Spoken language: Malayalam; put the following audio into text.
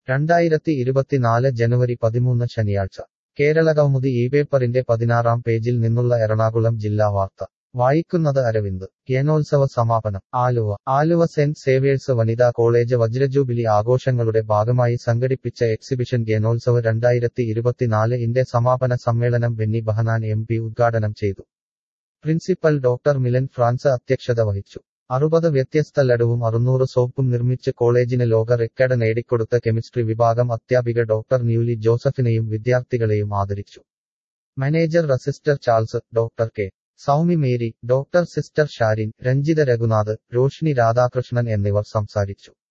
രണ്ടായിരത്തി ഇരുപത്തിനാല് ജനുവരി പതിമൂന്ന് ശനിയാഴ്ച കേരളകൗമുദി ഈ പേപ്പറിന്റെ പതിനാറാം പേജിൽ നിന്നുള്ള എറണാകുളം ജില്ലാ വാർത്ത വായിക്കുന്നത് അരവിന്ദ് ജ്ഞാനോത്സവ സമാപനം ആലുവ ആലുവ സെന്റ് സേവിയേഴ്സ് വനിതാ കോളേജ് വജ്രജൂബിലി ആഘോഷങ്ങളുടെ ഭാഗമായി സംഘടിപ്പിച്ച എക്സിബിഷൻ ജ്ഞാനോത്സവ് രണ്ടായിരത്തി ഇരുപത്തിനാല് ഇന്റെ സമാപന സമ്മേളനം ബെന്നി ബഹനാൻ എം പി ഉദ്ഘാടനം ചെയ്തു പ്രിൻസിപ്പൽ ഡോക്ടർ മിലൻ ഫ്രാൻസ് അധ്യക്ഷത വഹിച്ചു അറുപത് വ്യത്യസ്ത ലഡുവും അറുന്നൂറ് സോപ്പും നിർമ്മിച്ച് കോളേജിന് ലോക റെക്കോർഡ് നേടിക്കൊടുത്ത കെമിസ്ട്രി വിഭാഗം അധ്യാപിക ഡോക്ടർ ന്യൂലി ജോസഫിനെയും വിദ്യാർത്ഥികളെയും ആദരിച്ചു മാനേജർ റസിസ്റ്റർ Charles doctor K Soumy Mary doctor sister Sharin Ranjitha Raghunath Roshni Radhakrishnan എന്നിവർ സംസാരിച്ചു